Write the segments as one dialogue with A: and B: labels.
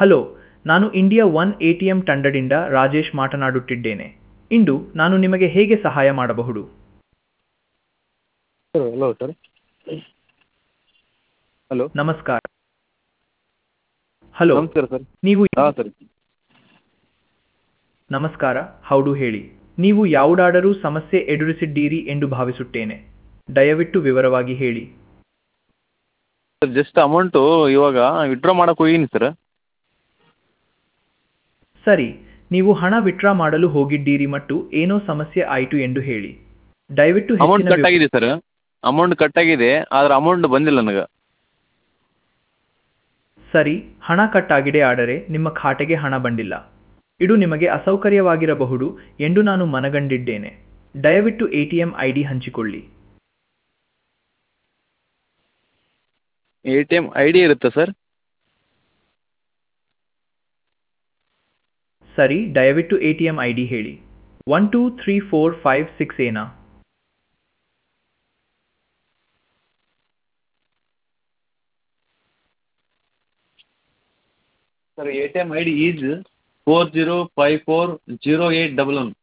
A: hello ನಾನು India one A T M ತಂಡದಿಂದ ರಾಜೇಶ್ ಮಾತನಾಡುತ್ತಿದ್ದೇನೆ ಇಂದು ನಾನು ನಿಮಗೆ ಹೇಗೆ ಸಹಾಯ ಮಾಡಬಹುದು
B: ಸರ್ ಹಲೋ ಸರ್ ಹಲೋ
A: ನಮಸ್ಕಾರ ಹಲೋ
B: ನಮಸ್ಕಾರ ಸರ್
A: ನೀವು
B: ಹಾಂ ಸರ್
A: ನಮಸ್ಕಾರ ಹೌದು ಹೇಳಿ ನೀವು ಯಾವುದಾದರೂ ಸಮಸ್ಯೆ ಎದುರಿಸಿದ್ದೀರಿ ಎಂದು ಭಾವಿಸುತ್ತೇನೆ ದಯವಿಟ್ಟು ವಿವರವಾಗಿ ಹೇಳಿ
B: ಸರ್ ಜಸ್ಟ್ ಅಮೌಂಟು ಇವಾಗ ವಿಡ್ರಾ ಮಾಡಕ್ಕೆ ಹೋಗೀನಿ ಸರ್
A: ಸರಿ ನೀವು ಹಣ ವಿತ್ಡ್ರಾ ಮಾಡಲು ಹೋಗಿದ್ದೀರಿ ಮತ್ತು ಏನೋ ಸಮಸ್ಯೆ ಆಯಿತು ಎಂದು ಹೇಳಿ ದಯವಿಟ್ಟು
B: ಅಮೌಂಟ್
A: ಹೆಚ್ಚಿನ
B: ಕಟ್ ಆಗಿದೆ ಸರ್ ಅಮೌಂಟ್ ಕಟ್ ಆಗಿದೆ ಆದ್ರೆ ಅಮೌಂಟ್ ಬಂದಿಲ್ಲ ನನಗೆ
A: ಸರಿ ಹಣ ಕಟ್ ಆಗಿದೆ ಆದರೆ ನಿಮ್ಮ ಖಾತೆಗೆ ಹಣ ಬಂದಿಲ್ಲ ಇದು ನಿಮಗೆ ಅಸೌಕರ್ಯವಾಗಿರಬಹುದು ಎಂದು ನಾನು ಮನಗಂಡಿದ್ದೇನೆ ದಯವಿಟ್ಟು A T M I D ಹಂಚಿಕೊಳ್ಳಿ
B: A T M I D ಇರುತ್ತೆ ಸರ್
A: ಸರಿ ದಯವಿಟ್ಟು A T M I D ಹೇಳಿ one two three four five six ಏನಾ
B: sir A T M I D is four zero five four zero eight double one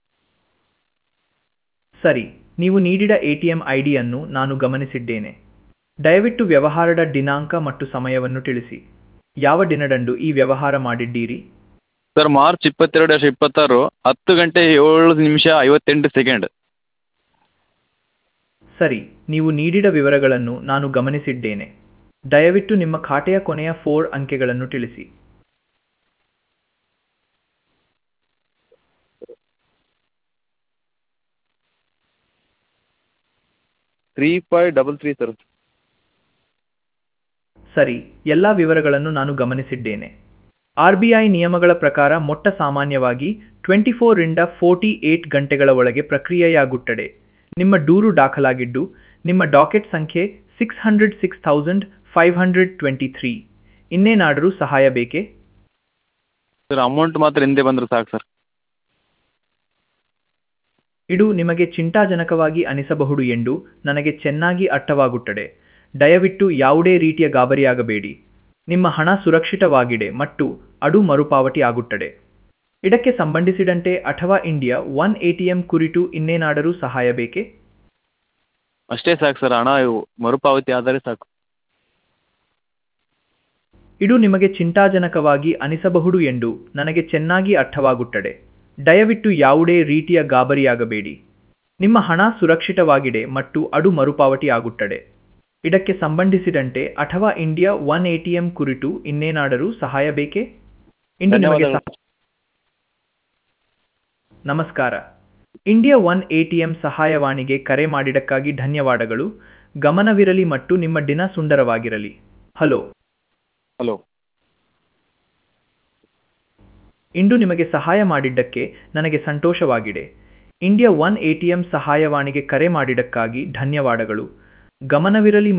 A: ಸರಿ ನೀವು ನೀಡಿದ A T M I ಡಿಯನ್ನು ನಾನು ಗಮನಿಸಿದ್ದೇನೆ ದಯವಿಟ್ಟು ವ್ಯವಹಾರದ ದಿನಾಂಕ ಮತ್ತು ಸಮಯವನ್ನು ತಿಳಿಸಿ ಯಾವ ದಿನದಂದು ಈ ವ್ಯವಹಾರ ಮಾಡಿದ್ದೀರಿ
B: ಸರ್ ಮಾರ್ಚ್ ಇಪ್ಪತ್ತೆರಡು ವರ್ಷ ಇಪ್ಪತ್ತಾರು ಹತ್ತು ಗಂಟೆ ಏಳು ನಿಮಿಷ ಐವತ್ತೆಂಟು ಸೆಕೆಂಡ್
A: ಸರಿ ನೀವು ನೀಡಿದ ವಿವರಗಳನ್ನು ನಾನು ಗಮನಿಸಿದ್ದೇನೆ ದಯವಿಟ್ಟು ನಿಮ್ಮ ಖಾತೆಯ ಕೊನೆಯ ಫೋರ್ ಅಂಕೆಗಳನ್ನು ತಿಳಿಸಿ
B: three five double three sir
A: ಸರಿ ಎಲ್ಲ ವಿವರಗಳನ್ನು ನಾನು ಗಮನಿಸಿದ್ದೇನೆ ಆರ್ ಬಿ ಐ ನಿಯಮಗಳ ಪ್ರಕಾರ ಮೊಟ್ಟ ಸಾಮಾನ್ಯವಾಗಿ ಟ್ವೆಂಟಿ ಫೋರಿಂದ ಫೋರ್ಟಿ ಏಟ್ ಗಂಟೆಗಳ ಒಳಗೆ ಪ್ರಕ್ರಿಯೆಯಾಗುತ್ತದೆ ನಿಮ್ಮ ದೂರು ದಾಖಲಾಗಿದ್ದು ನಿಮ್ಮ ಡಾಕೆಟ್ ಸಂಖ್ಯೆ six hundred six thousand five hundred twenty three ಇನ್ನೇನಾದರೂ ಸಹಾಯ ಬೇಕೇ
B: ಸರ್ ಅಮೌಂಟ್ ಮಾತ್ರ ಹಿಂದೆ ಬಂದರೆ ಸಾಕು ಸರ್
A: ಇದು ನಿಮಗೆ ಚಿಂತಾಜನಕವಾಗಿ ಅನಿಸಬಹುದು ಎಂದು ನನಗೆ ಚೆನ್ನಾಗಿ ಅರ್ಥವಾಗುತ್ತದೆ ದಯವಿಟ್ಟು ಯಾವುದೇ ರೀತಿಯ ಗಾಬರಿಯಾಗಬೇಡಿ ನಿಮ್ಮ ಹಣ ಸುರಕ್ಷಿತವಾಗಿದೆ ಮತ್ತು ಅದು ಮರುಪಾವತಿ ಆಗುತ್ತದೆ ಇದಕ್ಕೆ ಸಂಬಂಧಿಸಿದಂತೆ ಅಥವಾ India one A T M ಕುರಿತು ಇನ್ನೇನಾದರೂ ಸಹಾಯ ಬೇಕೇ
B: ಅಷ್ಟೇ ಸಾಕು ಸರ್ ಹಣ ಇವು ಮರುಪಾವತಿ ಆದರೆ ಸಾಕು
A: ಇದು ನಿಮಗೆ ಚಿಂತಾಜನಕವಾಗಿ ಅನಿಸಬಹುದು ಎಂದು ನನಗೆ ಚೆನ್ನಾಗಿ ಅರ್ಥವಾಗುತ್ತದೆ ದಯವಿಟ್ಟು ಯಾವುದೇ ರೀತಿಯ ಗಾಬರಿಯಾಗಬೇಡಿ ನಿಮ್ಮ ಹಣ ಸುರಕ್ಷಿತವಾಗಿದೆ ಮತ್ತು ಅದು ಮರುಪಾವತಿ ಆಗುತ್ತದೆ ಇದಕ್ಕೆ ಸಂಬಂಧಿಸಿದಂತೆ ಅಥವಾ India one A T M ಕುರಿತು ಇನ್ನೇನಾದರೂ ಸಹಾಯ ಬೇಕೇ ಇಂದು ನಿಮಗೆ ಸಹ-
B: ಧನ್ಯವಾದಗಳು
A: ನಮಸ್ಕಾರ India one A T M ಸಹಾಯವಾಣಿಗೆ ಕರೆ ಮಾಡಿದ್ದಕ್ಕಾಗಿ ಧನ್ಯವಾದಗಳು ಗಮನವಿರಲಿ ಮತ್ತು ನಿಮ್ಮ ದಿನ ಸುಂದರವಾಗಿರಲಿ ಹಲೋ
B: ಹಲೋ
A: ಇಂದು ನಿಮಗೆ ಸಹಾಯ ಮಾಡಿದ್ದಕ್ಕೆ ನನಗೆ ಸಂತೋಷವಾಗಿದೆ India one A T M ಸಹಾಯವಾಣಿಗೆ ಕರೆ ಮಾಡಿದ್ದಕ್ಕಾಗಿ ಧನ್ಯವಾದಗಳು ಗಮನವಿರಲಿ